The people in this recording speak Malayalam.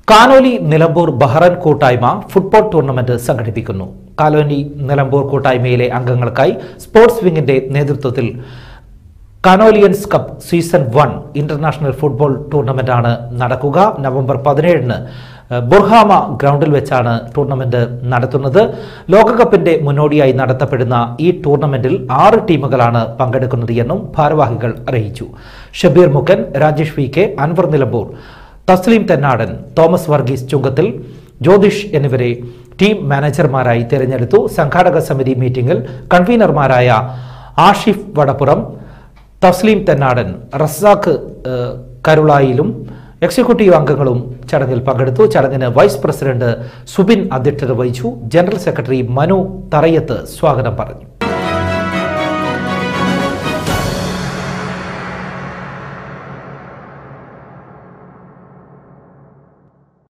കാനോലി നിലമ്പൂർ ബഹ്റൻ കൂട്ടായ്മ ഫുട്ബോൾ ടൂർണമെന്റ് സംഘടിപ്പിക്കുന്നു കാനോലി നിലമ്പൂർ കൂട്ടായ്മയിലെ അംഗങ്ങൾക്കായി സ്പോർട്സ് വിങ്ങിന്റെ നേതൃത്വത്തിൽ Canolians cup season one international football ടൂർണമെന്റാണ് നടക്കുക നവംബർ പതിനേഴിന് ബുർഹാമ ഗ്രൗണ്ടിൽ വെച്ചാണ് ടൂർണമെന്റ് നടത്തുന്നത് ലോകകപ്പിന്റെ മുന്നോടിയായി നടത്തപ്പെടുന്ന ഈ ടൂർണമെന്റിൽ ആറ് ടീമുകളാണ് പങ്കെടുക്കുന്നത് എന്നും ഭാരവാഹികൾ അറിയിച്ചു Shabeer Mukkan Rajesh V K Anwar Nilambur Thasleem Thennadan Thomas Varghese Chunkathil Jyothish എന്നിവരെ ടീം മാനേജർമാരായി തിരഞ്ഞെടുത്തു സംഘാടക സമിതി മീറ്റിംഗിൽ കൺവീനർമാരായ ആഷിഫ് വടപ്പുറം തസ്ലീം തെന്നാടൻ റസാഖ് ഏഹ്, കരുളായിലും എക്സിക്യൂട്ടീവ് അംഗങ്ങളും ചടങ്ങിൽ പങ്കെടുത്തു ചടങ്ങിന് വൈസ് പ്രസിഡന്റ് സുബിൻ അധ്യക്ഷത വഹിച്ചു ജനറൽ സെക്രട്ടറി മനു തറയത്ത് സ്വാഗതം പറഞ്ഞു